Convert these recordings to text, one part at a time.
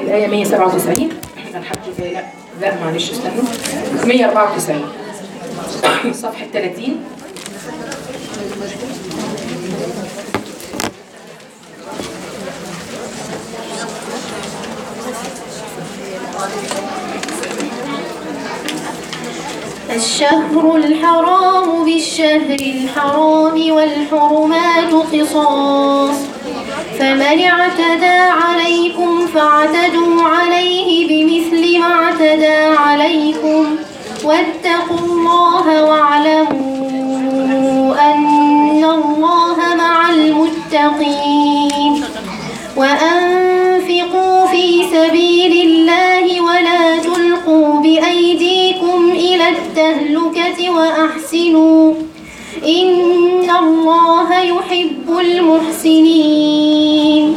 الآية 197 الحمد لله لا لا معلش استنوا 194 صفحة 30 الشهر الحرام بالشهر الحرام والحرمات قصاص فمن اعتدى عليكم فاعتدوا عليه بمثل ما اعتدى عليكم واتقوا الله واعلموا أن الله مع المتقين وأنفقوا في سبيل الله ولا تلقوا بأيديكم إلى التهلكة وأحسنوا إن الله يحب المحسنين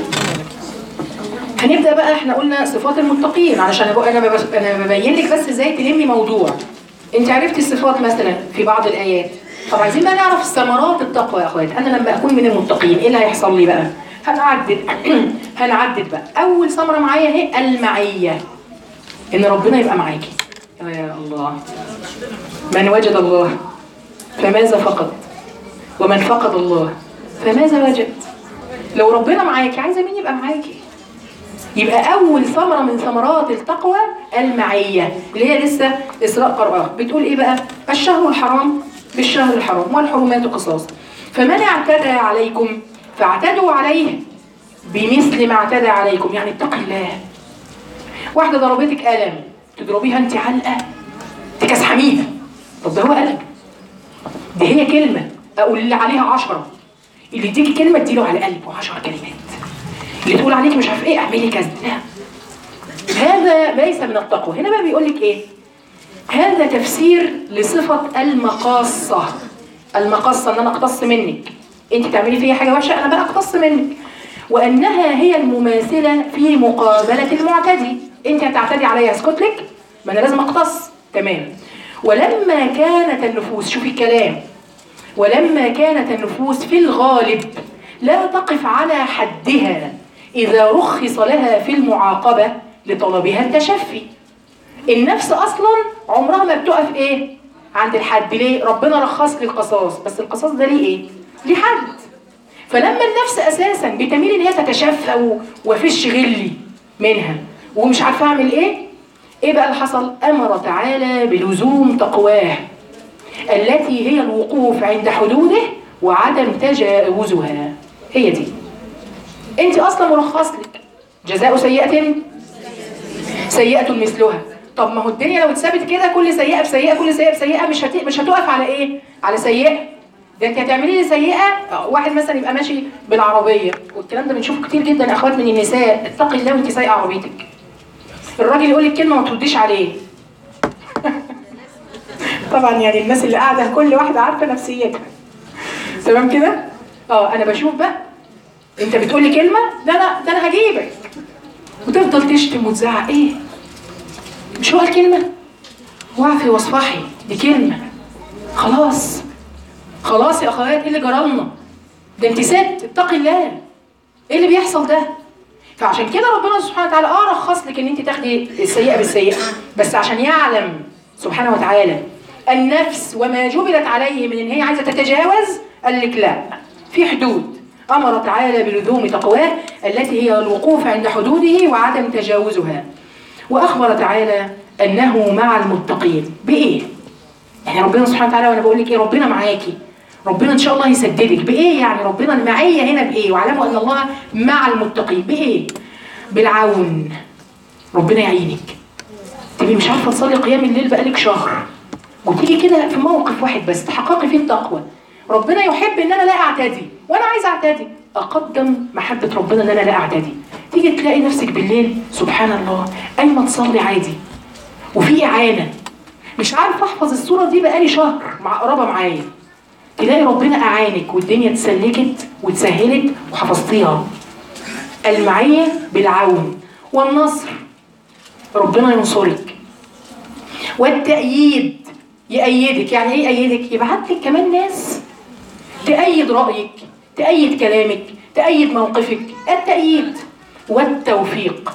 هنبدا بقى احنا قلنا صفات المتقين علشان أبقى انا ببس- انا ببين لك بس ازاي تلمي موضوع انت عرفتي الصفات مثلا في بعض الايات طب عايزين بقى نعرف ثمرات التقوى يا اخوات انا لما اكون من المتقين ايه اللي هيحصل لي بقى هنعدد هنعدد بقى اول ثمره معايا اهي المعيه ان ربنا يبقى معاكي يا الله من وجد الله فماذا فقد ومن فقد الله فماذا وجد لو ربنا معاكي عايزه مين يبقى معاكي يبقى أول ثمرة من ثمرات التقوى المعية اللي هي لسه إسراء قرآن بتقول إيه بقى؟ الشهر الحرام بالشهر الحرام والحرمات قصاص فمن اعتدى عليكم فاعتدوا عليه بمثل ما اعتدى عليكم يعني اتقي الله واحدة ضربتك قلم تضربيها أنت علقة تكسحميها طب ده هو قلم دي هي كلمة أقول اللي عليها عشرة اللي يديكي كلمة اديله على قلبه عشر كلمات اللي تقول عليك مش عارف ايه اعملي كذا لا هذا ليس من التقوى هنا بقى بيقول لك ايه هذا تفسير لصفة المقاصة المقاصة ان انا اقتص منك انت تعملي فيا حاجة وحشة انا بقى اقتص منك وانها هي المماثلة في مقابلة المعتدي انت هتعتدي عليا اسكت لك ما انا لازم اقتص تمام ولما كانت النفوس شوفي الكلام ولما كانت النفوس في الغالب لا تقف على حدها إذا رخص لها في المعاقبة لطلبها التشفي النفس أصلا عمرها ما بتقف إيه؟ عند الحد ليه؟ ربنا رخص لي القصاص بس القصاص ده ليه إيه؟ ليه حد فلما النفس أساسا بتميل إن هي تتشفى و- وفش غلي منها ومش عارفة أعمل إيه؟ إيه بقى اللي حصل؟ أمر تعالى بلزوم تقواه التي هي الوقوف عند حدوده وعدم تجاوزها هي دي انت اصلا مرخص لك جزاء سيئة سيئة مثلها طب ما هو الدنيا لو اتثبت كده كل سيئة بسيئة كل سيئة بسيئة مش هت... مش هتقف على ايه؟ على سيئة ده انت هتعملي لي سيئة اه، واحد مثلا يبقى ماشي بالعربية والكلام ده بنشوفه كتير جدا اخوات من النساء اتقي الله وانت سايقة عربيتك الراجل يقول لك كلمة ما ترديش عليه طبعا يعني الناس اللي قاعده كل واحده عارفه نفسيتها تمام كده اه انا بشوف بقى انت بتقول لي كلمه ده انا ده انا هجيبك وتفضل تشتم وتزعق ايه مش هو الكلمه واعفي واصفحي دي كلمه خلاص خلاص يا اخوات ايه اللي جرالنا ده انت ست اتقي الله ايه اللي بيحصل ده فعشان كده ربنا سبحانه وتعالى اه رخص لك ان انت تاخدي السيئه بالسيئه بس عشان يعلم سبحانه وتعالى النفس وما جبلت عليه من ان هي عايزه تتجاوز قال لك لا في حدود امر تعالى بلزوم تقواه التي هي الوقوف عند حدوده وعدم تجاوزها واخبر تعالى انه مع المتقين بايه يعني ربنا سبحانه وتعالى وانا بقول لك ايه ربنا معاكي ربنا ان شاء الله يسددك بايه يعني ربنا المعيه هنا بايه واعلموا ان الله مع المتقين بايه بالعون ربنا يعينك تبقي مش عارفه تصلي قيام الليل بقالك شهر وتيجي كده في موقف واحد بس تحققي فيه التقوى ربنا يحب ان انا لا اعتدي وانا عايزه اعتدي اقدم محبه ربنا ان انا لا اعتدي تيجي تلاقي نفسك بالليل سبحان الله قايمه تصلي عادي وفي اعانه مش عارفه احفظ الصوره دي بقالي شهر مع قرابه معايا تلاقي ربنا اعانك والدنيا اتسلكت واتسهلت وحفظتيها المعيه بالعون والنصر ربنا ينصرك والتأييد يأيدك يعني ايه يأيدك يبعت لك كمان ناس تأيد رأيك تأيد كلامك تأيد موقفك التأييد والتوفيق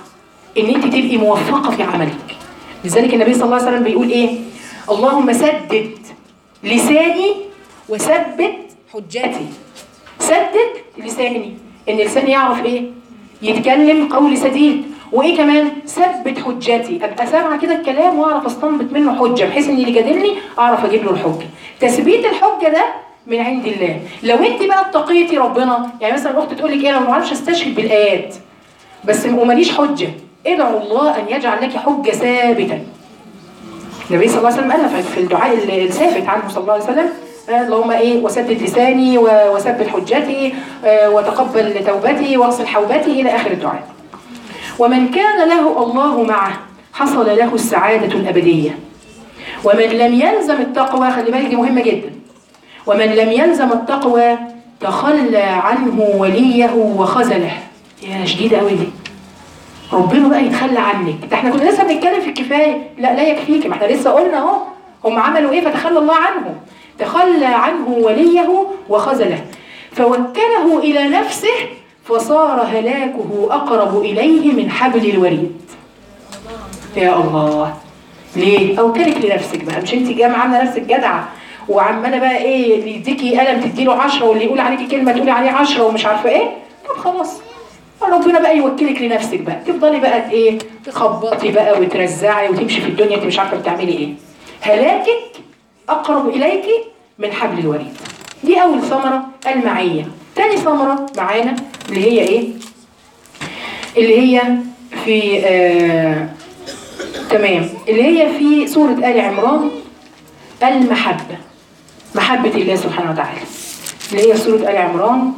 ان انت تبقي موفقه في عملك لذلك النبي صلى الله عليه وسلم بيقول ايه اللهم سدد لساني وثبت حجتي سدد لساني ان لساني يعرف ايه يتكلم قول سديد وايه كمان ثبت حجتي ابقى سامعه كده الكلام واعرف استنبط منه حجه بحيث ان اللي جادلني اعرف اجيب له الحجه تثبيت الحجه ده من عند الله لو انت بقى اتقيتي ربنا يعني مثلا الاخت تقول لك ايه انا ما بعرفش استشهد بالايات بس وماليش حجه ادعوا الله ان يجعل لك حجه ثابته النبي صلى الله عليه وسلم قالها في الدعاء الثابت عنه صلى الله عليه وسلم آه، اللهم ايه وسدد لساني و- وثبت حجتي آه، وتقبل توبتي واغسل حوبتي الى اخر الدعاء. ومن كان له الله معه حصل له السعاده الابديه. ومن لم يلزم التقوى خلي بالك دي مهمه جدا. ومن لم يلزم التقوى تخلى عنه وليه وخذله. يا شديده قوي دي. ربنا بقى يتخلى عنك ده احنا كنا لسه بنتكلم في الكفايه لا لا يكفيك ما احنا لسه قلنا اهو هم عملوا ايه فتخلى الله عنهم تخلى عنه وليه وخذله فوكله الى نفسه فصار هلاكه اقرب اليه من حبل الوريد يا الله ليه اوكلك لنفسك بقى مش انت جايه عامله نفسك جدعه وعماله بقى ايه اللي يديكي قلم تديله 10 واللي يقول عليكي كلمه تقولي عليه 10 ومش عارفه ايه طب خلاص ربنا بقى يوكلك لنفسك بقى تفضلي بقى ايه تخبطي بقى وترزعي وتمشي في الدنيا انت مش عارفه بتعملي ايه هلاكك اقرب اليك من حبل الوريد دي اول ثمره المعيه تاني ثمره معانا اللي هي ايه اللي هي في آه تمام اللي هي في سوره ال عمران المحبه محبه الله سبحانه وتعالى اللي هي سوره ال عمران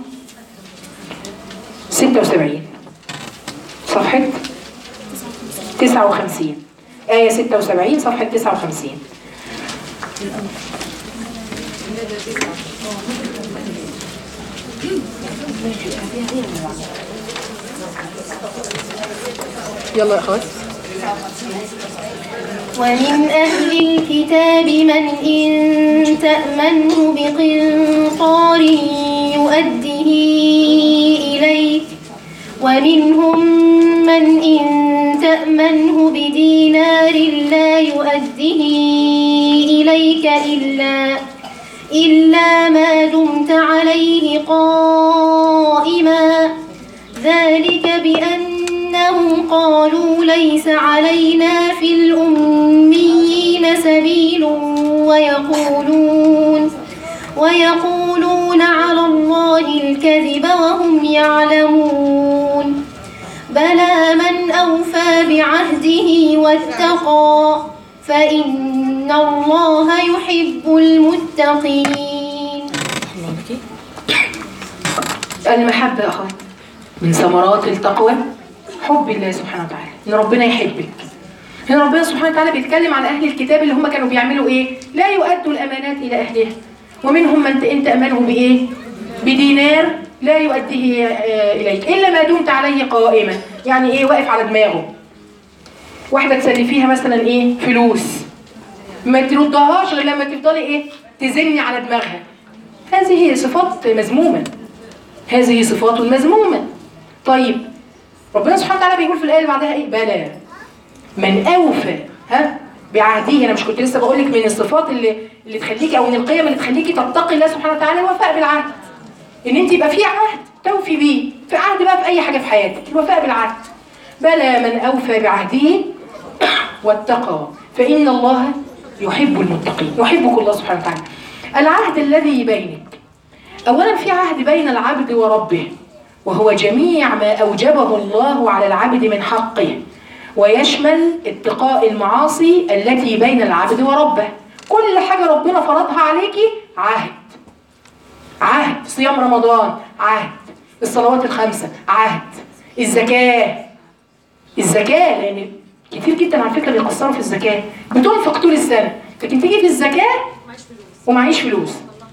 76 صفحة 59 آية 76 صفحة 59 يلا يا اخوات ومن أهل الكتاب من إن تأمنه بقنطار يؤده إليك ومنهم من إن تأمنه بدينار لا يؤده إليك إلا إلا ما دمت عليه قائما ذلك بأنهم قالوا ليس علينا في الأميين سبيل ويقولون ويقولون على الله الكذب وهم يعلمون بلى من أوفى بعهده واتقى فإن الله يحب المتقين المحبة يا أخوات من ثمرات التقوى حب الله سبحانه وتعالى إن ربنا يحبك هنا ربنا سبحانه وتعالى بيتكلم عن أهل الكتاب اللي هم كانوا بيعملوا إيه؟ لا يؤدوا الأمانات إلى أهلها ومنهم من أنت أمنه بإيه؟ بدينار لا يؤديه آه، إليك إلا ما دمت عليه قائما يعني إيه واقف على دماغه واحدة تسلفيها مثلا إيه؟ فلوس ما تردهاش غير لما تفضلي إيه؟ تزني على دماغها هذه صفات مذمومة هذه صفات مذمومة طيب ربنا سبحانه وتعالى بيقول في الآية اللي بعدها إيه بلى من أوفى ها بعهده أنا مش كنت لسه بقول لك من الصفات اللي اللي تخليكي أو من القيم اللي تخليكي تتقي الله سبحانه وتعالى الوفاء بالعهد إن أنت يبقى في عهد توفي بيه في عهد بقى في أي حاجة في حياتك الوفاء بالعهد بلى من أوفى بعهده واتقى فإن الله يحب المتقين يحبك الله سبحانه وتعالى العهد الذي بينك أولا في عهد بين العبد وربه وهو جميع ما أوجبه الله على العبد من حقه ويشمل اتقاء المعاصي التي بين العبد وربه كل حاجة ربنا فرضها عليكي عهد عهد صيام رمضان عهد الصلوات الخمسة عهد الزكاة الزكاة لأن كتير جدا على فكرة بيقصروا في الزكاة بتنفق طول السنة لكن تيجي في الزكاة ومعيش فلوس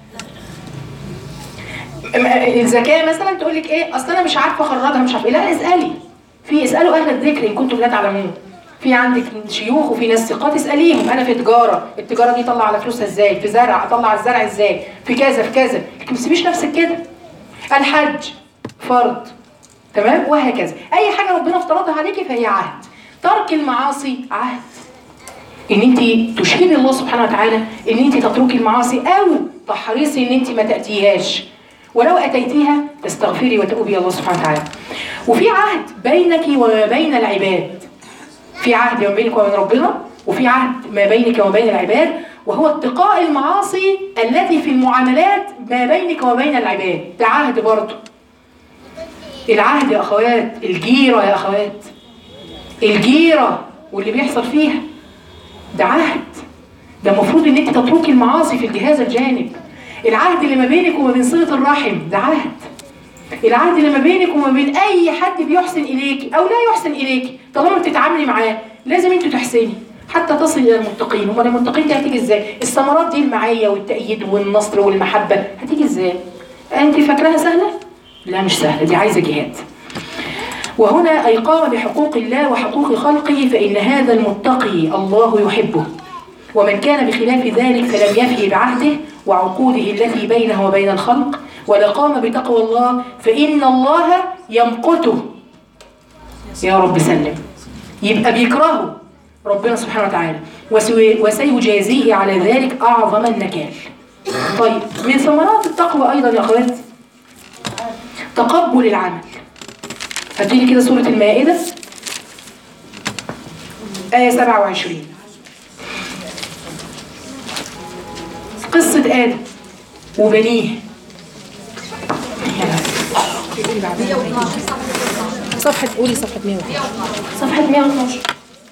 الزكاه مثلا تقول لك ايه اصل انا مش عارفه اخرجها مش عارفه إيه. لا اسالي في اسالوا اهل الذكر ان كنتم لا تعلمون في عندك شيوخ وفي ناس ثقات اساليهم انا في تجاره التجاره دي طلع على فلوسها ازاي في زرع اطلع الزرع ازاي في كذا في كذا لكن ما تسيبيش نفسك كده الحج فرض تمام وهكذا اي حاجه ربنا افترضها عليكي فهي عهد ترك المعاصي عهد ان انت تشهدي الله سبحانه وتعالى ان انت تتركي المعاصي او تحرصي ان انت ما تاتيهاش ولو اتيتيها تستغفري وتؤبي الله سبحانه وتعالى وفي عهد بينك وما بين العباد في عهد ما بينك وبين ربنا وفي عهد ما بينك وبين العباد وهو اتقاء المعاصي التي في المعاملات ما بينك وبين العباد ده عهد برضه العهد يا اخوات الجيره يا اخوات الجيره واللي بيحصل فيها ده عهد ده المفروض ان انت تتركي المعاصي في هذا الجانب العهد اللي ما بينك وما بين صله الرحم ده عهد العهد اللي ما بينك وما بين اي حد بيحسن اليك او لا يحسن اليك طالما بتتعاملي معاه لازم انتوا تحسني حتى تصل الى المتقين امال المتقين دي هتيجي ازاي الثمرات دي المعيه والتأييد والنصر والمحبه هتيجي ازاي انت فاكراها سهله لا مش سهله دي عايزه جهاد وهنا أي قام بحقوق الله وحقوق خلقه فإن هذا المتقي الله يحبه ومن كان بخلاف ذلك فلم يفي بعهده وعقوده التي بينه وبين الخلق ولا قام بتقوى الله فإن الله يمقته يا رب سلم يبقى بيكرهه ربنا سبحانه وتعالى وسي- وسيجازيه على ذلك أعظم النكال طيب من ثمرات التقوى أيضا يا أخوات تقبل العمل هتيجي كده سورة المائدة آية 27 قصة آدم وبنيه صفحة قولي صفحة 112 صفحة 112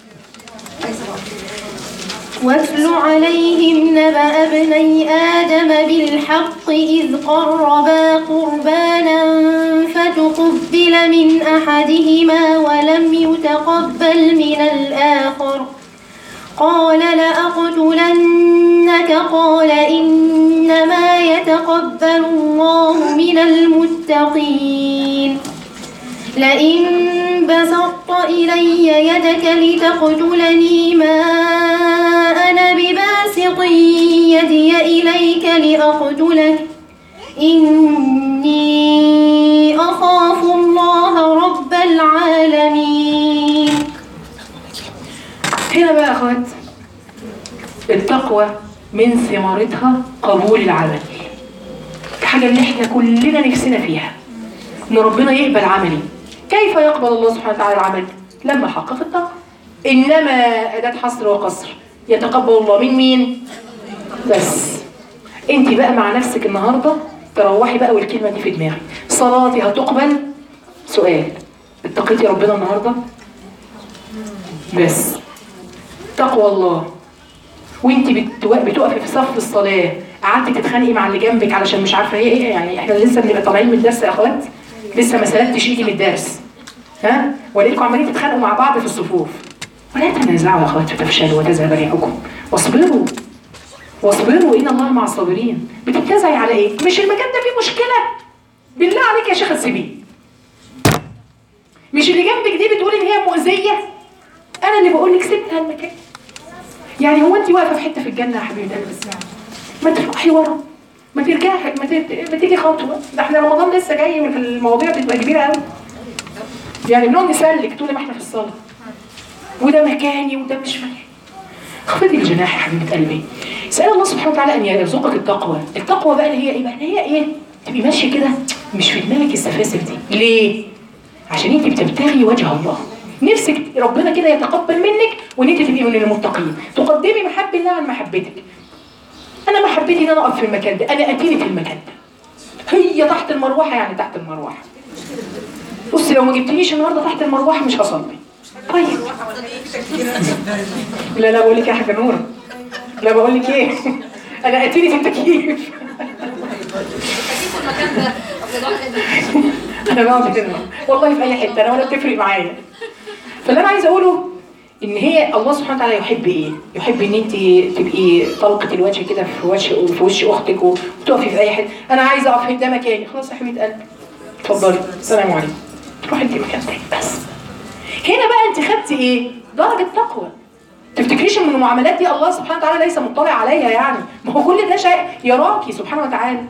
واتل عليهم نبأ ابني آدم بالحق إذ قربا قربانا فتقبل من أحدهما ولم يتقبل من الآخر قال لأقتلنك قال إنما يتقبل الله من المتقين لئن بسطت إلي يدك لتقتلني ما أنا بباسط يدي إليك لأقتلك إني أخاف الله رب العالمين هنا بقى يا أخوات التقوى من ثمارتها قبول العمل الحاجة اللي احنا كلنا نفسنا فيها ان ربنا يقبل عملي كيف يقبل الله سبحانه وتعالى العمل لما حقق التقوى انما اداة حصر وقصر يتقبل الله من مين بس انت بقى مع نفسك النهارده تروحي بقى والكلمه دي في دماغك صلاتي هتقبل سؤال اتقيتي ربنا النهارده بس تقوى الله وانت بتو- بتقفي في صف الصلاه قعدتي تتخانقي مع اللي جنبك علشان مش عارفه ايه ايه يعني احنا لسه بنبقى طالعين من الدرس يا اخوات لسه ما سلكتش ايدي من الدرس ها ولقيتكم عمالين تتخانقوا مع بعض في الصفوف ولا تنازعوا يا اخوات فتفشلوا وتذهب ريحكم واصبروا واصبروا ان الله مع الصابرين بتتنازعي على ايه؟ مش المكان ده فيه مشكله بالله عليك يا شيخه تسيبيه مش اللي جنبك دي بتقول ان هي مؤذيه انا اللي بقول لك سيبها المكان يعني هو انت واقفه في حته في الجنه يا حبيبه قلبي ما تروحي ورا ما ترجعي ما, تت... ما تيجي خطوه ده احنا رمضان لسه جاي والمواضيع بتبقى كبيره قوي يعني بنقعد نسلك طول ما احنا في الصلاه وده مكاني وده مش مكاني خفضي الجناح يا حبيبه قلبي اسال الله سبحانه وتعالى ان يرزقك التقوى التقوى بقى اللي هي ايه بقى اللي هي ايه تبقي ماشيه كده مش في دماغك السفاسف دي ليه عشان انت بتبتغي وجه الله نفسك ربنا كده يتقبل منك وان انت تبقي من المتقين تقدمي محب الله عن محبتك انا محبتي ان انا اقف في المكان ده انا اتيني في المكان ده هي تحت المروحه يعني تحت المروحه بصي لو ما جبتنيش النهارده تحت المروحه مش هصلي طيب لا لا بقول لك يا حاجه نوره لا بقول لك ايه انا اتيني في التكييف انا بقعد كده والله في اي حته انا ولا بتفرق معايا فاللي انا عايزه اقوله ان هي الله سبحانه وتعالى يحب ايه؟ يحب ان انت تبقي طلقه الوجه كده في وجه في وش اختك وتقفي في اي حته انا عايزه اقف ده مكاني خلاص يا حبيبه قلبي اتفضلي السلام عليكم تروحي انت مكان تاني بس هنا بقى انت خدتي ايه؟ درجه تقوى تفتكريش ان المعاملات دي الله سبحانه وتعالى ليس مطلع عليها يعني ما هو كل ده شيء يراكي سبحانه وتعالى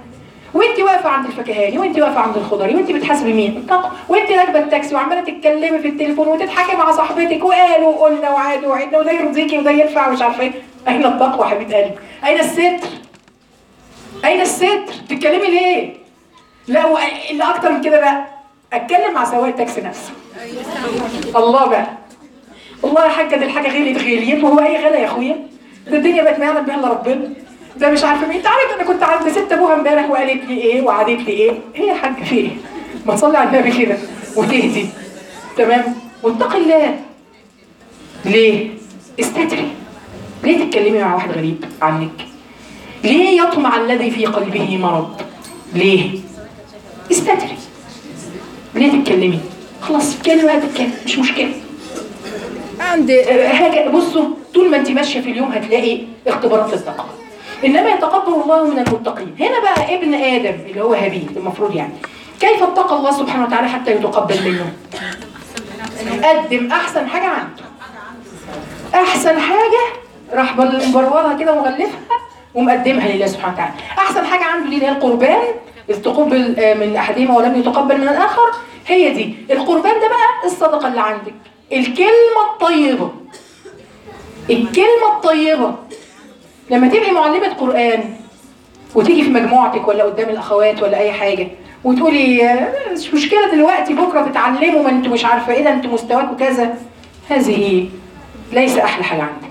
وانت واقفه عند الفكهاني وانت واقفه عند الخضري وانت بتحاسبي مين التقوى وانت راكبه التاكسي وعماله تتكلمي في التليفون وتضحكي مع صاحبتك وقالوا وقلنا وعادوا وعدنا وده يرضيكي وده ينفع ومش عارفه ايه اين التقوى يا حبيبه قلبي اين الستر اين الستر تتكلمي ليه لا و- اللي اكتر من كده بقى اتكلم مع سواق التاكسي نفسه الله بقى والله يا حاجه دي الحاجه غليت غليت وهو اي غلا يا اخويا ده الدنيا بقت ما يعلم بها الا ربنا ده مش عارفه مين انت عارف انا كنت عند ست ابوها امبارح وقالت لي ايه وعادت لي ايه ايه يا حاجه في ايه ما تصلي على النبي كده وتهدي تمام واتقي الله ليه استتري ليه تتكلمي مع واحد غريب عنك ليه يطمع الذي في قلبه مرض ليه استتري ليه تتكلمي خلاص اتكلمي بقى تتكلم مش مشكله عند آه، حاجه بصوا طول ما انت ماشيه في اليوم هتلاقي اختبارات للتقوى انما يتقبل الله من المتقين هنا بقى ابن ادم اللي هو هابيل المفروض يعني كيف اتقى الله سبحانه وتعالى حتى يتقبل منه قدم احسن حاجه عنده احسن حاجه راح بل- مبرورها كده ومغلفها ومقدمها لله سبحانه وتعالى احسن حاجه عنده دي اللي هي القربان إذ تقبل آه، من احدهما ولم يتقبل من الاخر هي دي القربان ده بقى الصدقه اللي عندك الكلمه الطيبه الكلمه الطيبه لما تبقي معلمه قران وتيجي في مجموعتك ولا قدام الاخوات ولا اي حاجه وتقولي آه، مش مشكله دلوقتي بكره تتعلموا ما انتوا مش عارفه ايه ده انتوا مستواكم كذا هذه ليس احلى حاجه عندك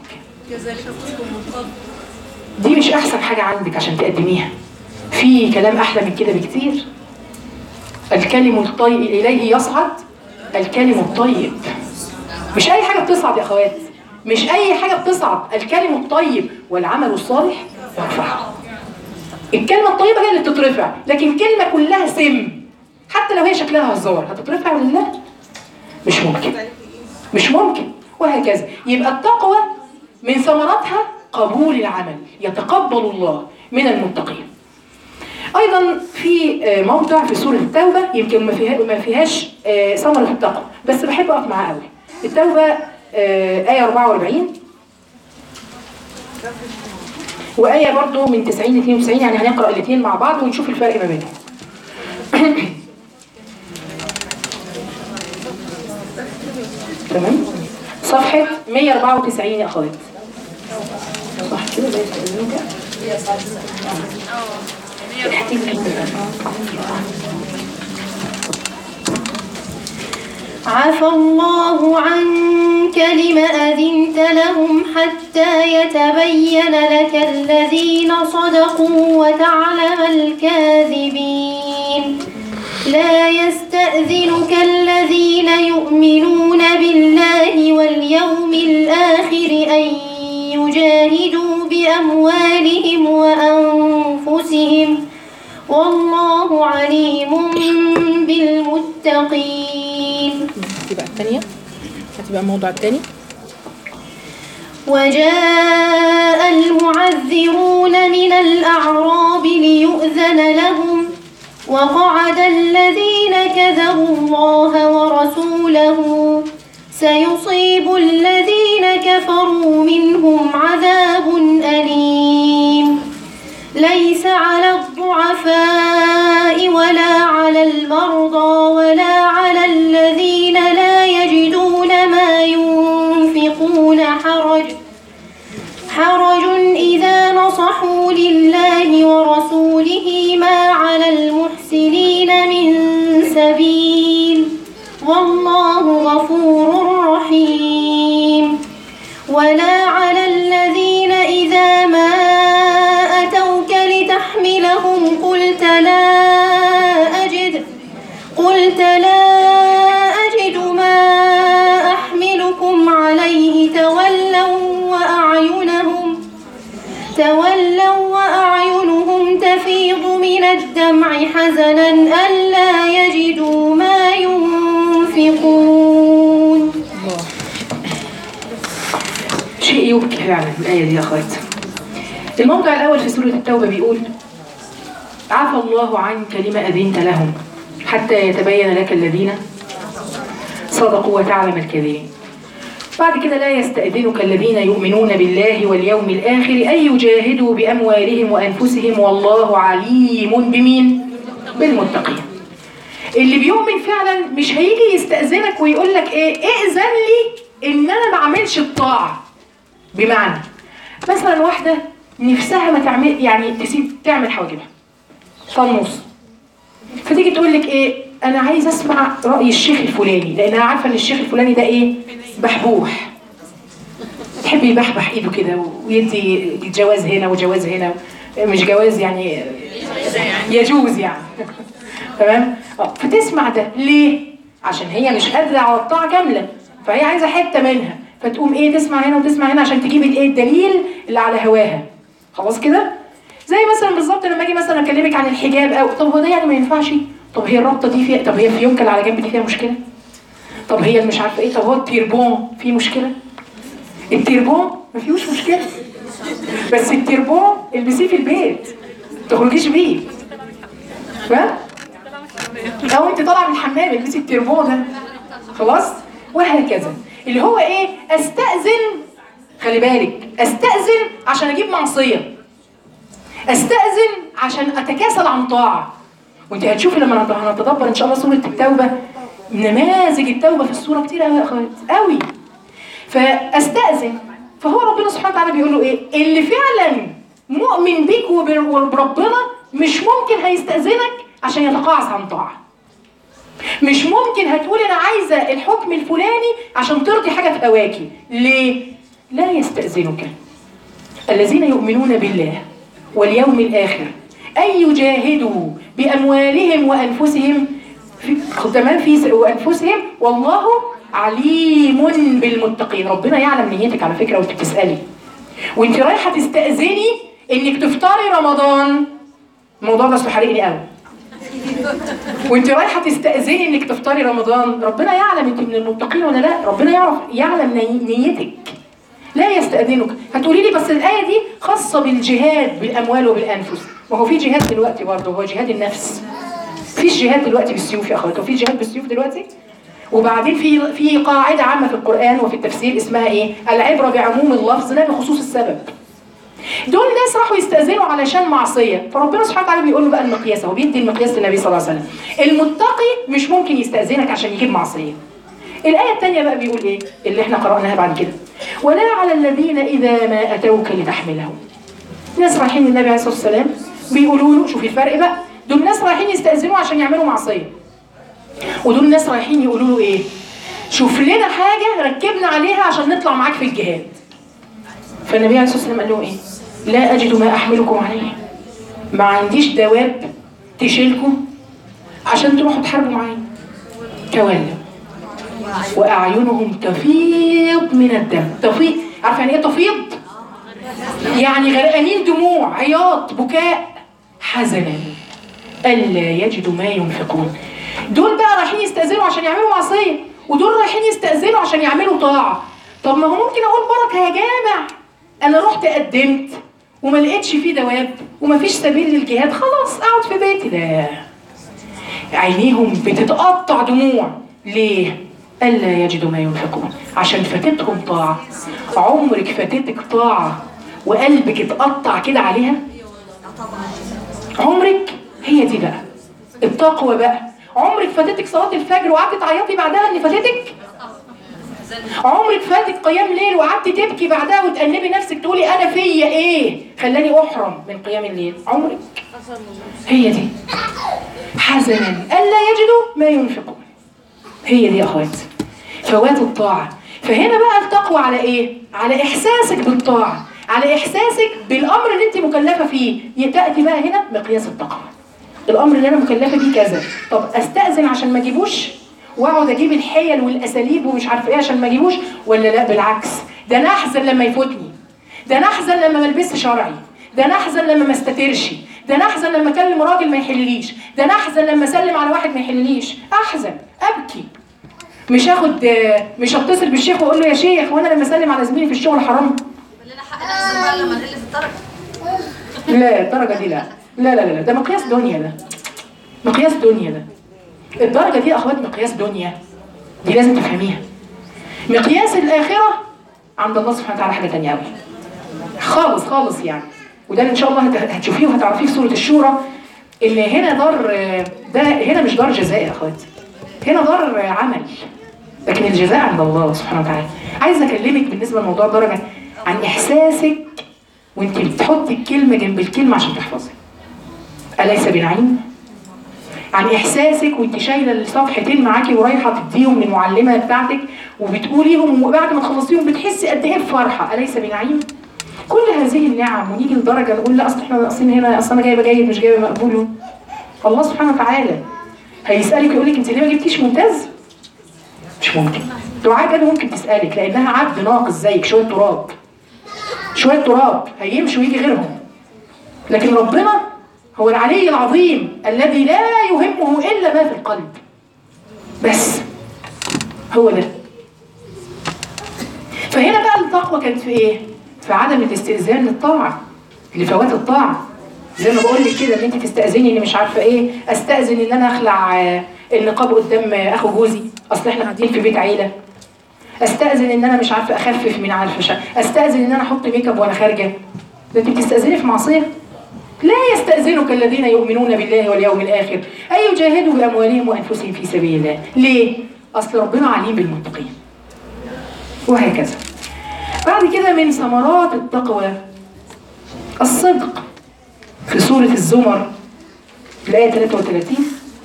دي مش احسن حاجه عندك عشان تقدميها في كلام احلى من كده بكتير الكلم الطيب اليه يصعد الكلم الطيب مش اي حاجه بتصعد يا اخوات مش اي حاجه بتصعد الكلم الطيب والعمل الصالح يرفع الكلمه الطيبه هي اللي بتترفع لكن كلمه كلها سم حتى لو هي شكلها هزار هتترفع لله مش ممكن مش ممكن وهكذا يبقى التقوى من ثمراتها قبول العمل يتقبل الله من المتقين ايضا في آه، موضع في سوره التوبه يمكن ما فيها ما فيهاش آه، ثمره التقوى بس بحب اقف معاه قوي التوبه آه، ايه 44 وايه برضو من 90 ل 92 يعني هنقرا الاثنين مع بعض ونشوف الفرق ما بينهم تمام صفحه 194 يا اخوات صح كده زي التلميذ تحتيج عفى الله عنك لم أذنت لهم حتى يتبين لك الذين صدقوا وتعلم الكاذبين لا يستأذنك الذين يؤمنون بالله واليوم الآخر أن يجاهدوا بأموالهم وأنفسهم والله عليم بالمتقين تبقى الثانيه هتبقى الموضوع الثاني وجاء المعذرون من الأعراب ليؤذن لهم وقعد الذين كذبوا الله ورسوله سيصيب الذين كفروا منهم عذاب أليم ليس على الضعفاء ولا على المرضى ولا على الذين لا يجدون ما ينفقون حرج حرج إذا نصحوا لله ورسوله ما على المحسنين من سبيل والله غفور رحيم ولا على الذين إذا ما أتوك لتحملهم قلت لا أجد قلت لا أجد ما أحملكم عليه تولوا وأعينهم تولوا وأعينهم تفيض من الدمع حزنا ألا يجدوا ما ينفقون شيء يبكي فعلا الآية دي يا أخوات الموضع الأول في سورة التوبة بيقول عفى الله عنك لما أذنت لهم حتى يتبين لك الذين صدقوا وتعلم الكاذبين بعد كده لا يستأذنك الذين يؤمنون بالله واليوم الآخر أن يجاهدوا بأموالهم وأنفسهم والله عليم بمين؟ بالمتقين اللي بيؤمن فعلا مش هيجي يستأذنك ويقول لك ايه ائذن لي ان انا ما اعملش الطاعة بمعنى مثلا واحدة نفسها ما تعمل يعني تسيب تعمل حواجبها فنص فتيجي تقول لك ايه انا عايز اسمع راي الشيخ الفلاني لان انا عارفه ان الشيخ الفلاني ده ايه بحبوح تحب يبحبح ايده كده ويدي جواز هنا وجواز هنا مش جواز يعني يجوز يعني تمام اه فتسمع ده ليه عشان هي مش قادره على الطاعه كامله فهي عايزه حته منها فتقوم ايه تسمع هنا وتسمع هنا عشان تجيب الايه الدليل اللي على هواها خلاص كده زي مثلا بالظبط لما اجي مثلا اكلمك عن الحجاب او طب هو ده يعني ما ينفعش طب هي الرابطه دي فيها طب هي في يمكن على جنب دي فيها مشكله طب هي اللي مش عارفه ايه طب هو التيربون فيه مشكله التيربون ما فيهوش مشكله بس التيربون البسيه في البيت ما تخرجيش بيه فاهم او انت طالعه من الحمام البسي التيربون ده خلاص وهكذا اللي هو ايه استاذن خلي بالك استاذن عشان اجيب معصيه استاذن عشان اتكاسل عن طاعه وانت هتشوفي لما نت- هنتدبر ان شاء الله سوره التوبه نماذج التوبه في السوره كتير قوي يا اخوات قوي فاستاذن فهو ربنا سبحانه وتعالى بيقول له ايه اللي فعلا مؤمن بيك وبر- وبربنا مش ممكن هيستاذنك عشان يتقاعس عن طاعه مش ممكن هتقول انا عايزه الحكم الفلاني عشان ترضي حاجه في هواكي ليه لا يستاذنك الذين يؤمنون بالله واليوم الآخر أن يجاهدوا بأموالهم وأنفسهم في تمام في وأنفسهم والله عليم بالمتقين ربنا يعلم نيتك على فكرة وانت بتسألي وانت رايحة تستأذني انك تفطري رمضان الموضوع ده اصله حرقني قوي وانت رايحه تستاذني انك تفطري رمضان ربنا يعلم انت من المتقين ولا لا ربنا يعرف يعلم ني- نيتك لا يستأذنك هتقولي لي بس الآية دي خاصة بالجهاد بالأموال وبالأنفس ما هو في جهاد دلوقتي برضه هو جهاد النفس فيش جهاد دلوقتي بالسيوف يا أخوات وفي جهاد بالسيوف دلوقتي وبعدين في في قاعدة عامة في القرآن وفي التفسير اسمها إيه؟ العبرة بعموم اللفظ لا بخصوص السبب دول ناس راحوا يستأذنوا علشان معصية فربنا سبحانه وتعالى بيقول له بقى المقياس هو بيدي المقياس للنبي صلى الله عليه وسلم المتقي مش ممكن يستأذنك عشان يجيب معصية الآية الثانية بقى بيقول إيه؟ اللي إحنا قرأناها بعد كده. ولا على الذين إذا ما أتوك لتحملهم. ناس رايحين للنبي عليه الصلاة والسلام بيقولوا له شوفي الفرق بقى، دول ناس رايحين يستأذنوا عشان يعملوا معصية. ودول ناس رايحين يقولوا له إيه؟ شوف لنا حاجة ركبنا عليها عشان نطلع معاك في الجهاد. فالنبي عليه الصلاة والسلام قال لهم إيه؟ لا أجد ما أحملكم عليه. ما عنديش دواب تشيلكم عشان تروحوا تحاربوا معايا. تولوا. وأعينهم تفيض من الدم تفيض عارفه يعني ايه تفيض يعني غرقانين دموع عياط بكاء حزنا ألا يجدوا ما ينفقون دول بقى رايحين يستأذنوا عشان يعملوا معصية ودول رايحين يستأذنوا عشان يعملوا طاعة طب ما هو ممكن أقول بركة يا جامع أنا رحت قدمت وما لقيتش فيه دواب وما فيش سبيل للجهاد خلاص أقعد في بيتي لا عينيهم بتتقطع دموع ليه؟ ألا يجدوا ما ينفقون عشان فاتتهم طاعة عمرك فاتتك طاعة وقلبك اتقطع كده عليها عمرك هي دي بقى التقوى بقى عمرك فاتتك صلاة الفجر وقعدت تعيطي بعدها ان فاتتك عمرك فاتك قيام ليل وقعدتي تبكي بعدها وتأنبي نفسك تقولي انا فيا ايه خلاني احرم من قيام الليل عمرك هي دي حزنا ألا يجدوا ما ينفقون هي دي يا أخواتي فوات الطاعة فهنا بقى التقوى على إيه؟ على إحساسك بالطاعة على إحساسك بالأمر اللي أنت مكلفة فيه تأتي بقى هنا مقياس التقوى الأمر اللي أنا مكلفة بيه كذا طب أستأذن عشان ما أجيبوش وأقعد أجيب الحيل والأساليب ومش عارفة إيه عشان ما أجيبوش ولا لا بالعكس ده أنا أحزن لما يفوتني ده أنا أحزن لما ما البسش شرعي ده أنا أحزن لما ما استترش ده أنا أحزن لما أكلم راجل ما يحلليش ده أنا أحزن لما أسلم على واحد ما يحلليش أحزن أبكي مش هاخد مش هتصل بالشيخ واقول له يا شيخ وانا لما اسلم على زميلي في الشغل حرام لنا حق نحسب بقى لما نقل في الدرجه لا الدرجه دي لا لا لا لا ده مقياس دنيا ده مقياس دنيا ده الدرجه دي يا اخوات مقياس دنيا دي لازم تفهميها مقياس الاخره عند الله سبحانه وتعالى حاجه ثانيه قوي خالص خالص يعني وده ان شاء الله هت- هتشوفيه وهتعرفيه في سوره الشورى ان هنا دار ده هنا مش دار جزاء يا اخواتي هنا دار عمل لكن الجزاء عند الله سبحانه وتعالى عايزه اكلمك بالنسبه لموضوع درجه عن احساسك وانت بتحطي الكلمه جنب الكلمه عشان تحفظي اليس بنعيم عن احساسك وانت شايله الصفحتين معاكي ورايحه تديهم للمعلمه بتاعتك وبتقوليهم وبعد ما تخلصيهم بتحسي قد ايه بفرحه اليس بنعيم كل هذه النعم ونيجي لدرجه نقول لا اصل احنا ناقصين هنا اصل انا جايبه جيد مش جايبه مقبول الله سبحانه وتعالى هيسالك يقول لك انت ليه ما جبتيش ممتاز مش ممكن دعاء كده ممكن تسالك لانها عبد ناقص زيك شويه تراب شويه تراب هيمشي ويجي غيرهم لكن ربنا هو العلي العظيم الذي لا يهمه الا ما في القلب بس هو ده فهنا بقى التقوى كانت في ايه؟ في عدم الاستئذان للطاعه لفوات الطاعه زي ما بقول لك كده ان انت تستاذني اني مش عارفه ايه استاذن ان انا اخلع آه، النقاب قدام آه، اخو جوزي اصل احنا قاعدين في بيت عيله استاذن ان انا مش عارفه اخفف من عارفه شا. استاذن ان انا احط ميك اب وانا خارجه ده انت بتستاذني في معصيه لا يستأذنك الذين يؤمنون بالله واليوم الآخر أن يجاهدوا بأموالهم وأنفسهم في سبيل الله ليه؟ أصل ربنا عليم بالمتقين وهكذا بعد كده من ثمرات التقوى الصدق في سورة الزمر الآية 33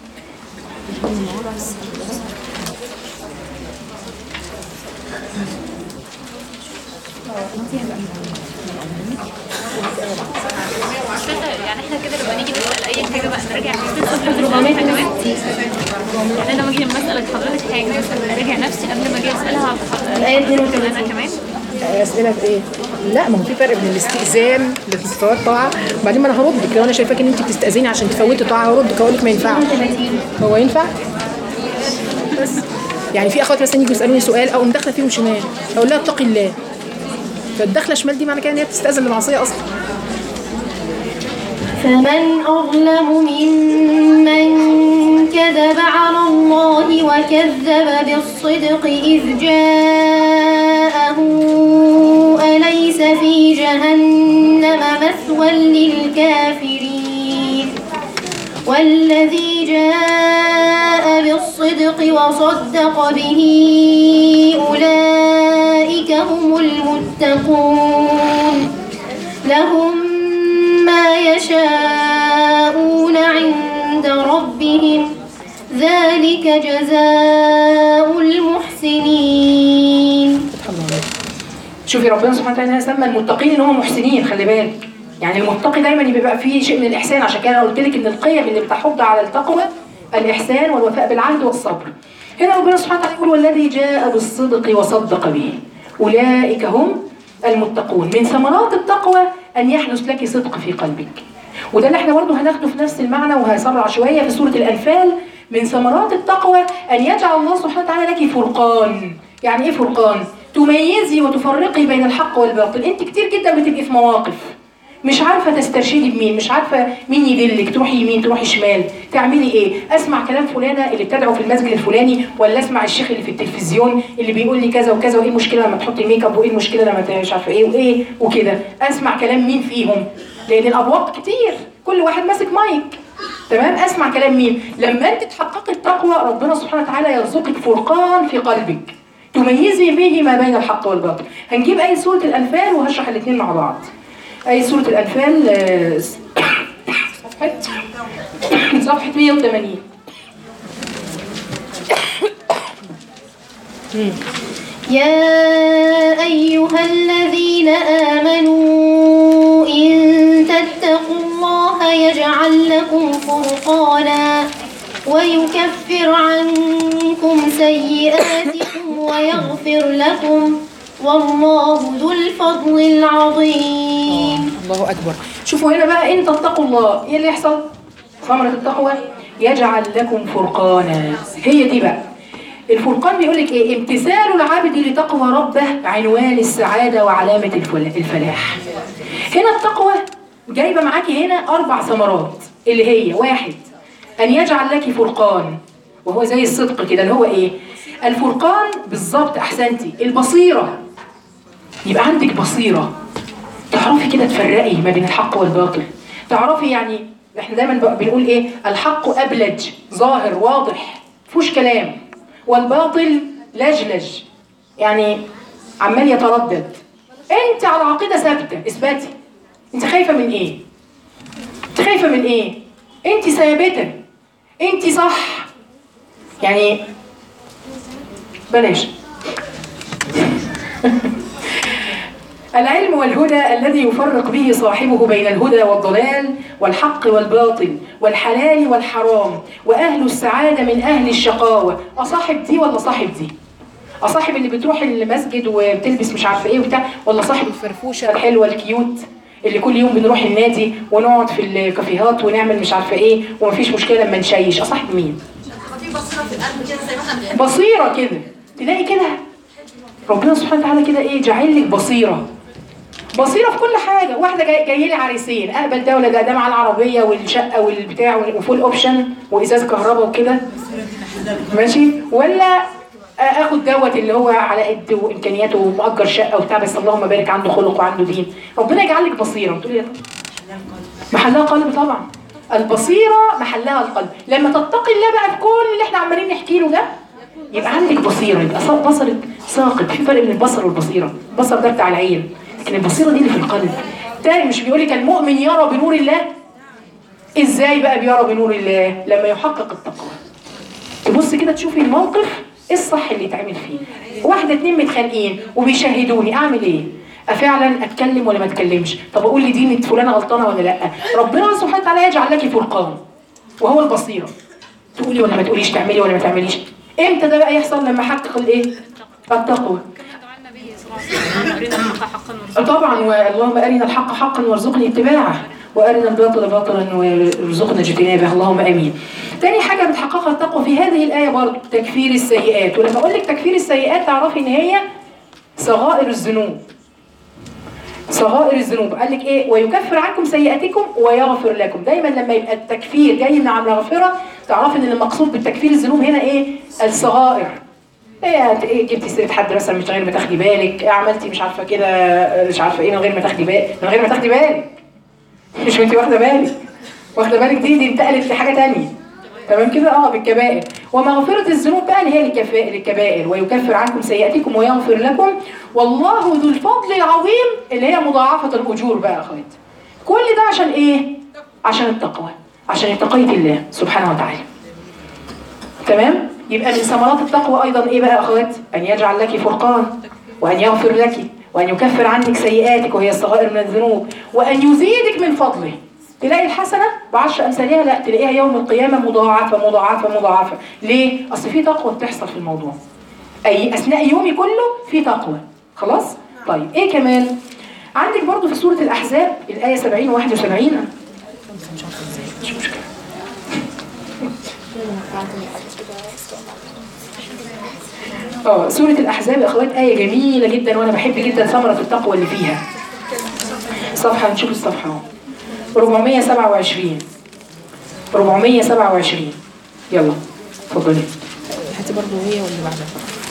يعني احنا كده لما نيجي نسال اي حاجه بقى نراجع نفسنا كمان يعني انا لما اجي مثلا حضرتك حاجه مثلا نراجع نفسي قبل ما اجي اسالها عن حضرتك الآية 32. انا كمان اسئله في ايه؟ لا ما هو في فرق بين الاستئذان لفوات طاعه وبعدين ما انا هردك لو انا شايفاك ان انت بتستاذني عشان تفوتي طاعه هردك هقول لك ما ينفعش هو ينفع؟ بس يعني في اخوات مثلا يجوا يسالوني سؤال او داخله فيهم شمال اقول لها اتقي الله فالداخله شمال دي معنى كده ان هي بتستاذن لمعصيه اصلا فمن أظلم ممن كذب على الله وكذب بالصدق إذ جاءه أليس في جهنم مثوى للكافرين والذي جاء بالصدق وصدق به أولئك هم المتقون لهم ما يشاءون عند ربهم ذلك جزاء المحسنين شوفي ربنا سبحانه وتعالى سمى المتقين ان هم محسنين خلي بالك يعني المتقي دايما بيبقى فيه شيء من الاحسان عشان كده انا قلت لك ان القيم اللي بتحض على التقوى الاحسان والوفاء بالعهد والصبر هنا ربنا سبحانه وتعالى يقول والذي جاء بالصدق وصدق به اولئك هم المتقون من ثمرات التقوى ان يحدث لك صدق في قلبك وده اللي احنا برضه هناخده في نفس المعنى وهسرع شويه في سوره الانفال من ثمرات التقوى ان يجعل الله سبحانه وتعالى لك فرقان يعني ايه فرقان تميزي وتفرقي بين الحق والباطل انت كتير جدا بتبقي في مواقف مش عارفه تسترشدي بمين مش عارفه مين يدلك تروحي يمين تروحي شمال تعملي ايه اسمع كلام فلانه اللي بتدعو في المسجد الفلاني ولا اسمع الشيخ اللي في التلفزيون اللي بيقول لي كذا وكذا وايه المشكله لما تحطي الميك اب وايه المشكله لما ت- مش عارفه ايه وايه وكده اسمع كلام مين فيهم لان الابواق كتير كل واحد ماسك مايك تمام اسمع كلام مين لما انت تحققي التقوى ربنا سبحانه وتعالى يرزقك فرقان في قلبك تميزي به ما بين الحق والباطل هنجيب اي سوره الانفال وهشرح الاثنين مع بعض اي سوره الانفال آه، صفحه صفحه 180 يا أيها الذين آمنوا إن تتقوا الله يجعل لكم فرقانا ويكفر عنكم سيئاتكم ويغفر لكم والله ذو الفضل العظيم الله اكبر شوفوا هنا بقى ان تتقوا الله ايه اللي يحصل ثمرة التقوى يجعل لكم فرقانا هي دي بقى الفرقان بيقول لك ايه امتثال العبد لتقوى ربه عنوان السعاده وعلامه الفل- الفلاح هنا التقوى جايبه معاكي هنا اربع ثمرات اللي هي واحد ان يجعل لك فرقان وهو زي الصدق كده اللي هو ايه الفرقان بالظبط احسنتي البصيره يبقى عندك بصيره تعرفي كده تفرقي ما بين الحق والباطل تعرفي يعني احنا دايما بق- بنقول ايه الحق ابلج ظاهر واضح مفيهوش كلام والباطل لجلج يعني عمال يتردد انت على عقيده ثابته اثباتي انت خايفه من ايه انت خايفه من ايه انت ثابته انت صح يعني بلاش العلم والهدى الذي يفرق به صاحبه بين الهدى والضلال والحق والباطل والحلال والحرام وأهل السعادة من أهل الشقاوة أصاحب دي ولا صاحب دي أصاحب اللي بتروح المسجد وبتلبس مش عارفة إيه وبتاع ولا صاحب الفرفوشة الحلوة الكيوت اللي كل يوم بنروح النادي ونقعد في الكافيهات ونعمل مش عارفة إيه ومفيش مشكلة لما نشيش أصاحب مين؟ في بصيره في القلب كده زي ما احنا بنعمل بصيرة كده تلاقي كده ربنا سبحانه وتعالى كده ايه جعل لك بصيرة بصيرة في كل حاجة واحدة جاي, جاي لي عريسين اقبل ده ولا ده ده مع العربية والشقة والبتاع وفول اوبشن وازاز كهرباء وكده ماشي ولا اخد دوت اللي هو على قد وامكانياته ومؤجر شقة وبتاع بس اللهم بارك عنده خلق وعنده دين ربنا يجعل لك بصيرة بتقولي يا محلها قلب طبعا البصيرة محلها القلب لما تتقي الله بقى في كل اللي احنا عمالين نحكي له ده يبقى عندك بصيرة يبقى ص- بصرك ثاقب في فرق بين البصر والبصيرة البصر ده بتاع العين لكن البصيرة دي اللي في القلب تاني مش بيقول لك المؤمن يرى بنور الله ازاي بقى بيرى بنور الله لما يحقق التقوى تبص كده تشوفي الموقف ايه الصح اللي يتعمل فيه واحدة اتنين متخانقين وبيشاهدوني اعمل ايه افعلا اتكلم ولا ما اتكلمش طب اقول لي دي فلانه غلطانه ولا لا ربنا سبحانه وتعالى يجعل لك فرقان وهو البصيره تقولي ولا ما تقوليش تعملي ولا ما تعمليش امتى ده بقى يحصل لما احقق الايه التقوى كده دعاء النبي صلى الله عليه وسلم ارنا الحق حقا وارزقنا طبعا واللهم ارنا الحق حقا وارزقني اتباعه وارنا الباطل باطلا وارزقنا اجتنابه اللهم امين. تاني حاجه بتحققها التقوى في هذه الايه برضه تكفير السيئات ولما اقول لك تكفير السيئات تعرفي ان هي صغائر الذنوب. صغائر الذنوب قال لك ايه ويكفر عنكم سيئاتكم ويغفر لكم دايما لما يبقى التكفير جاي من عن المغفره تعرفي ان المقصود بالتكفير الذنوب هنا ايه الصغائر ايه ايه جبتي سيره حد مثلا مش غير ما تاخدي بالك إيه عملتي مش عارفه كده مش عارفه ايه من غير ما تاخدي بالك من غير ما تاخدي بالك مش وانت واخده بالك واخده بالك دي دي انتقلت لحاجه تانية تمام كده اه بالكبائر ومغفرة الذنوب بقى اللي هي للكفا- للكبائر ويكفر عنكم سيئاتكم ويغفر لكم والله ذو الفضل العظيم اللي هي مضاعفة الأجور بقى يا أخوات كل ده عشان إيه؟ عشان التقوى عشان اتقيت الله سبحانه وتعالى تمام؟ يبقى من ثمرات التقوى أيضا إيه بقى يا أخوات؟ أن يجعل لك فرقان وأن يغفر لك وأن يكفر عنك سيئاتك وهي الصغائر من الذنوب وأن يزيدك من فضله تلاقي الحسنة بعشر أمثالها لا تلاقيها يوم القيامة مضاعفة مضاعفة مضاعفة ليه؟ أصل في تقوى بتحصل في الموضوع أي أثناء يومي كله في تقوى خلاص؟ طيب إيه كمان؟ عندك برضو في سورة الأحزاب الآية 70 و 71 مش مشكلة اه سورة الأحزاب يا أخوات آية جميلة جدا وأنا بحب جدا ثمرة التقوى اللي فيها صفحة نشوف الصفحة اهو 427 427 يلا اتفضلي هاتي برضه هي واللي بعدها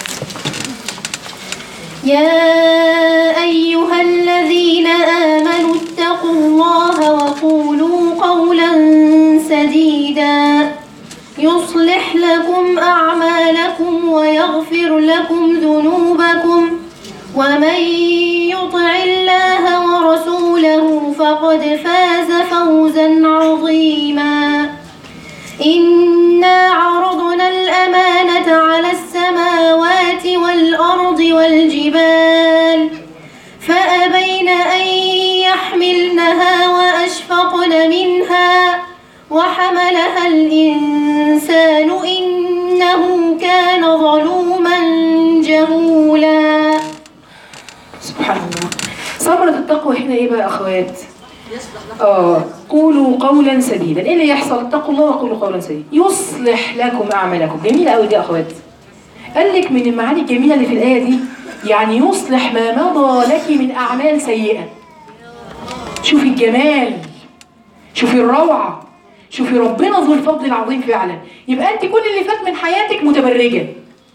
يا أيها الذين آمنوا اتقوا الله وقولوا قولا سديدا يصلح لكم أعمالكم ويغفر لكم ذنوبكم ومن يطع الله ورسوله فقد فاز فوزا عظيما إنا عرضنا الأمانة على السماوات والأرض والجبال فأبين أن يحملنها وأشفقن منها وحملها الإنسان إنه كان ظلوما جهولا سبحان الله ثمرة التقوى هنا ايه بقى يا اخوات؟ اه قولوا قولا سديدا ايه اللي يحصل؟ اتقوا الله وقولوا قولا سديدا يصلح لكم اعمالكم جميلة قوي دي يا اخوات قال لك من المعاني الجميلة اللي في الآية دي يعني يصلح ما مضى لك من أعمال سيئة شوفي الجمال شوفي الروعة شوفي ربنا ذو الفضل العظيم فعلا يبقى أنت كل اللي فات من حياتك متبرجة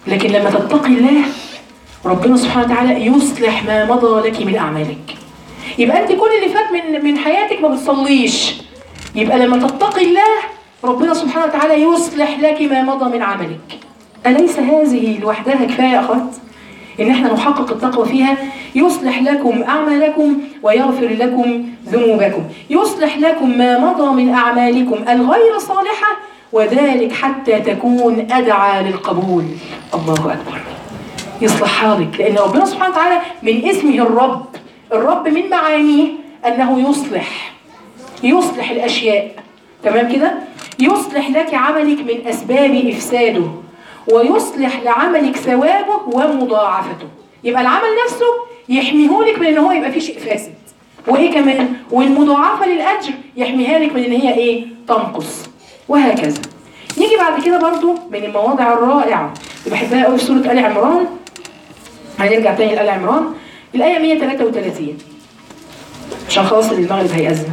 لكن لما تتقي الله ربنا سبحانه وتعالى يصلح ما مضى لك من اعمالك يبقى انت كل اللي فات من من حياتك ما بتصليش يبقى لما تتقي الله ربنا سبحانه وتعالى يصلح لك ما مضى من عملك أليس هذه لوحدها كفاية يا أخوات؟ إن إحنا نحقق التقوى فيها يصلح لكم أعمالكم ويغفر لكم ذنوبكم يصلح لكم ما مضى من أعمالكم الغير صالحة وذلك حتى تكون أدعى للقبول الله أكبر يصلحها لك لأن ربنا سبحانه وتعالى من اسمه الرب الرب من معانيه أنه يصلح يصلح الأشياء تمام كده يصلح لك عملك من أسباب إفساده ويصلح لعملك ثوابه ومضاعفته يبقى العمل نفسه يحميهولك من ان هو يبقى فيه شيء فاسد وايه كمان والمضاعفه للاجر يحميها لك من ان هي ايه تنقص وهكذا نيجي بعد كده برضو من المواضع الرائعه اللي بحبها قوي في سوره ال عمران هنرجع تاني لآل عمران الآية 133 عشان خلاص المغرب هيأذن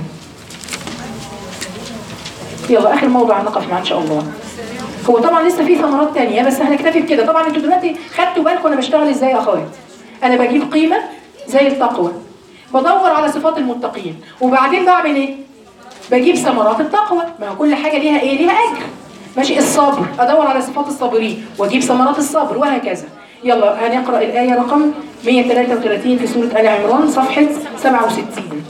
يلا آخر موضوع هنقف معاه إن شاء الله هو طبعا لسه في ثمرات تانية بس هنكتفي بكده طبعا انتوا دلوقتي خدتوا بالكم انا بشتغل ازاي يا اخوات انا بجيب قيمة زي التقوى بدور على صفات المتقين وبعدين بعمل ايه بجيب ثمرات التقوى ما هو كل حاجة ليها ايه ليها اجر ماشي الصبر ادور على صفات الصابرين واجيب ثمرات الصبر وهكذا يلا هنقرا الايه رقم 133 في سوره ال عمران صفحه 67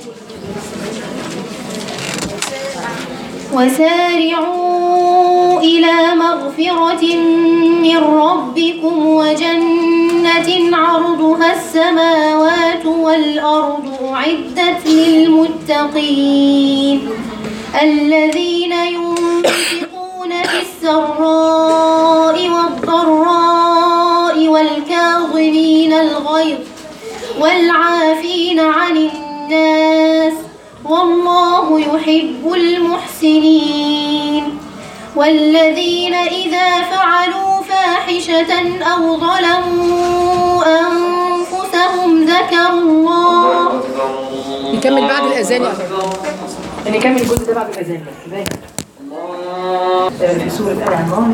وسارعوا إلى مغفرة من ربكم وجنة عرضها السماوات والأرض أعدت للمتقين الذين ينفقون في السراء والضراء والكاظمين الغيظ والعافين عن الناس والله يحب المحسنين والذين إذا فعلوا فاحشة أو ظلموا أنفسهم ذكروا الله نكمل بعد الأذان يا أخوات. نكمل الجزء ده بعد الاذان بس كفايه آه، في سوره ال عمران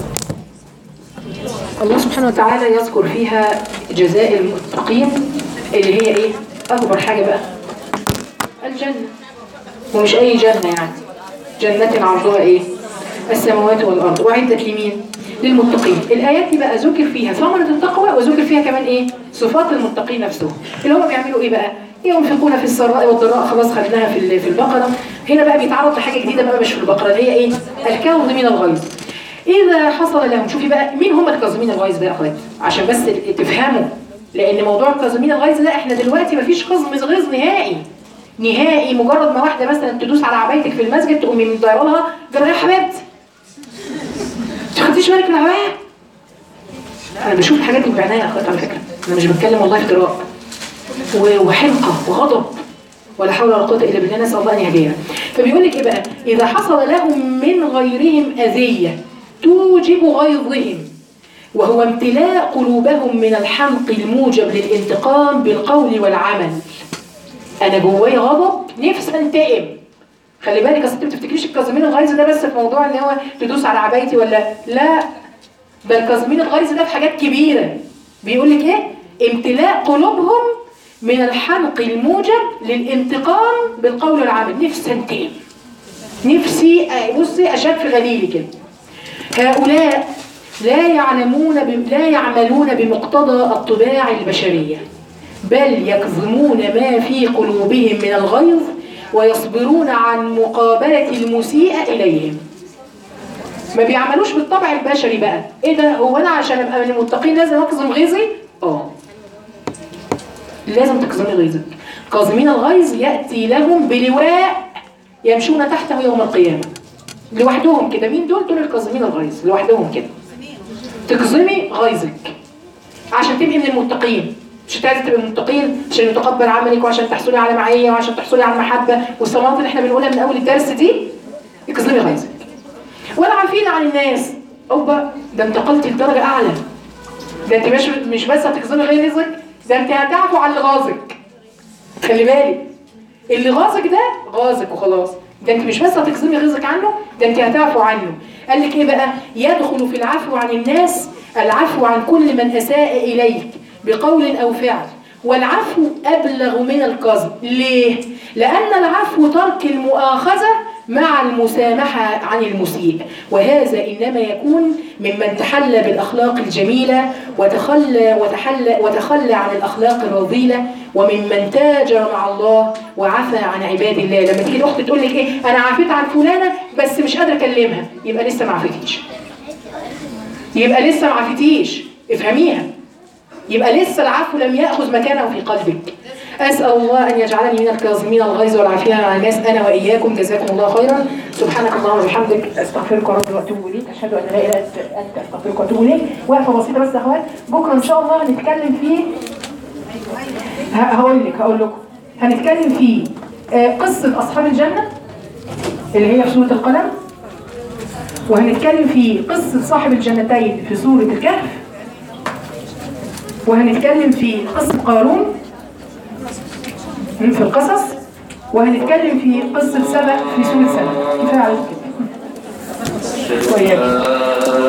الله سبحانه وتعالى يذكر فيها جزاء المتقين اللي هي ايه اكبر حاجه بقى الجنه ومش اي جنه يعني جنه عرضها ايه السماوات والارض وعدت لمين للمتقين الايات دي بقى ذكر فيها ثمره التقوى وذكر فيها كمان ايه صفات المتقين نفسهم اللي هم بيعملوا ايه بقى ينفقون في السراء والضراء خلاص خدناها في ال- في البقره هنا بقى بيتعرض لحاجه جديده بقى مش في البقره اللي هي ايه الكاظمين الغيظ اذا حصل لهم شوفي بقى مين هم الكاظمين الغيظ ده يا اخواتي عشان بس تفهموا لان موضوع الكاظمين الغيظ ده احنا دلوقتي مفيش كظم غيظ نهائي نهائي مجرد ما واحده مثلا تدوس على عبايتك في المسجد تقومي مدايره لها جرى يا حبيبتي انت خدتيش بالك من العبايه انا بشوف الحاجات دي بعناية يا اخوات على فكره انا مش بتكلم والله افتراء و- وحمقى وغضب ولا حول ولا قوه الا بالله نسال الله ان يهدينا فبيقول لك ايه بقى اذا حصل لهم من غيرهم اذيه توجب غيظهم وهو امتلاء قلوبهم من الحمق الموجب للانتقام بالقول والعمل انا جوايا غضب نفسي انتقم خلي بالك اصل انت ما تفتكريش الكاظمين الغيظ ده بس في موضوع ان هو تدوس على عبايتي ولا لا ده الكاظمين الغيظ ده في حاجات كبيره بيقول لك ايه امتلاء قلوبهم من الحمق الموجب للانتقام بالقول والعمل نفسي انتقم نفسي أ- بصي اشد في غليلي كده هؤلاء لا يعلمون ب... لا يعملون بمقتضى الطباع البشريه بل يكظمون ما في قلوبهم من الغيظ ويصبرون عن مقابله المسيء اليهم ما بيعملوش بالطبع البشري بقى ايه ده هو انا عشان ابقى من المتقين لازم اكظم غيظي اه لازم تكظمي غيظك كاظمين الغيظ ياتي لهم بلواء يمشون تحته يوم القيامه لوحدهم كده مين دول دول الكاظمين الغيظ لوحدهم كده تكظمي غيظك عشان تبقي من المتقين مش عايزه تبقي من المتقين عشان يتقبل عملك وعشان تحصلي على معيه وعشان تحصلي على محبه والثمرات اللي احنا بنقولها من اول الدرس دي اكظمي غيظك والعافين عن الناس اوبا ده انتقلتي لدرجه اعلى ده انت مش مش بس هتكظمي غيظك ده انت هتعفو عن اللي غاظك خلي بالك اللي غاظك ده غاظك وخلاص ده انت مش بس هتكظمي غيظك عنه ده انت هتعفو عنه قال لك ايه بقى يدخل في العفو عن الناس العفو عن كل من أساء إليك بقول أو فعل والعفو أبلغ من الكظم ليه؟ لأن العفو ترك المؤاخذة مع المسامحة عن المسيء وهذا إنما يكون ممن تحلى بالأخلاق الجميلة وتخلى وتحلى وتخلى عن الأخلاق الرذيلة وممن تاجر مع الله وعفى عن عباد الله لما تيجي الأخت تقول لك إيه أنا عفيت عن فلانة بس مش قادرة أكلمها يبقى لسه ما عفتيش يبقى لسه ما عفتيش افهميها يبقى لسه العفو لم يأخذ مكانه في قلبك أسأل الله أن يجعلني من الكاظمين الغيظ والعافين عن الناس أنا وإياكم جزاكم الله خيرا سبحانك اللهم وبحمدك أستغفرك ربي وأتوب إليك أشهد أن لا إله إلا أنت أستغفرك وأتوب إليك وقفة بسيطة بس يا أخوات بكرة إن شاء الله هنتكلم فيه ه- هقول لك هقول لكم هنتكلم فيه آه، قصة أصحاب الجنة اللي هي في سورة القلم وهنتكلم في قصة صاحب الجنتين في سورة الكهف وهنتكلم في قصة قارون في القصص وهنتكلم في قصة سبأ في سورة سبأ كفاية عليكم كده وإياكم